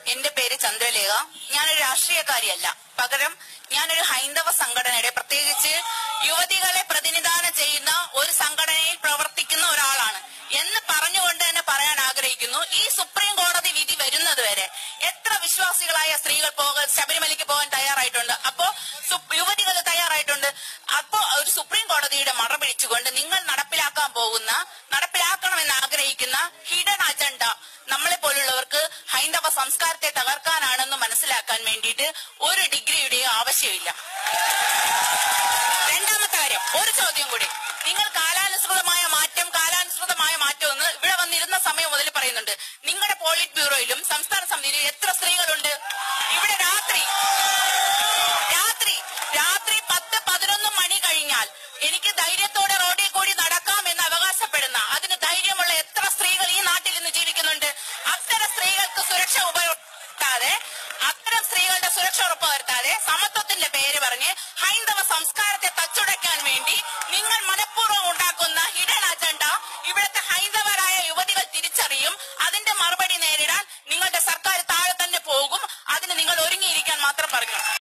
എന്റെ പേര് ചന്ദ്രലേഖ ഞാനൊരു രാഷ്ട്രീയക്കാരിയല്ല പകരം ഞാനൊരു ഹൈന്ദവ സംഘടനയുടെ പ്രത്യേകിച്ച് യുവതികളെ പ്രതിനിധാനം ചെയ്യുന്ന ഒരു സംഘടനയിൽ പ്രവർത്തിക്കുന്ന ഒരാളാണ് എന്ന് പറഞ്ഞുകൊണ്ട് തന്നെ പറയാൻ ആഗ്രഹിക്കുന്നു ഈ സുപ്രീം കോടതി വിധി വരുന്നത് വരെ എത്ര വിശ്വാസികളായ സ്ത്രീകൾ പോകാൻ ശബരിമലയ്ക്ക് പോകാൻ തയ്യാറായിട്ടുണ്ട് അപ്പോ സു- യുവതികൾ തയ്യാറായിട്ടുണ്ട് അപ്പോ ഒരു സുപ്രീം കോടതിയുടെ മറ പിടിച്ചുകൊണ്ട് നിങ്ങൾ നടപ്പിലാക്കാൻ പോകുന്ന നടപ്പിലാക്കണമെന്ന് ആഗ്രഹിക്കുന്ന ഹിഡൻ അജണ്ട നമ്മളെ പോലുള്ളവർക്ക് ഹൈന്ദവ സംസ്കാരത്തെ തകർക്കാനാണെന്ന് മനസ്സിലാക്കാൻ വേണ്ടിയിട്ട് ഒരു ഡിഗ്രിയുടെയും ആവശ്യമില്ല രണ്ടാമത്തെ കാര്യം ഒരു ചോദ്യം കൂടി നിങ്ങൾ കാലാനുസൃതമായ മാറ്റം കാലാനുസൃതമായ മാറ്റം എന്ന് ഇവിടെ വന്നിരുന്ന സമയം മുതൽ പറയുന്നുണ്ട് നിങ്ങളുടെ പോളിറ്റ് ബ്യൂറോയിലും സംസ്ഥാന സമിതിയിലും എത്ര സ്ത്രീകളുണ്ട് ഇവിടെ രാത്രി രാത്രി രാത്രി പത്ത് പതിനൊന്ന് മണി കഴിഞ്ഞാൽ എനിക്ക് ധൈര്യത്തോടെ റോഡിൽ കൂടി നടക്കാം എന്ന് അവകാശപ്പെടുന്ന അതിന് ധൈര്യമുള്ള എത്ര സ്ത്രീകൾ ഈ നാട്ടിൽ ഇന്ന് ജീവിക്കുന്നുണ്ട് അത്തരം സ്ത്രീകൾക്ക് സുരക്ഷ ഉപയോഗിക്കാതെ അത്തരം സ്ത്രീകളുടെ സുരക്ഷ ഉറപ്പുവരുത്താതെ സമത്വത്തിന്റെ പേര് പറഞ്ഞ് ഹൈന്ദവ സംസ്കാരത്തെ തച്ചുടയ്ക്കാൻ വേണ്ടി നിങ്ങൾ മനഃപൂർവ്വം ഉണ്ടാക്കുന്ന ഹിഡൻ അജണ്ട ഇവിടുത്തെ ഹൈന്ദവരായ യുവതികൾ തിരിച്ചറിയും അതിന്റെ മറുപടി നേരിടാൻ നിങ്ങളുടെ സർക്കാർ താഴെ തന്നെ പോകും അതിന് നിങ്ങൾ ഒരുങ്ങിയിരിക്കാൻ മാത്രം പറഞ്ഞു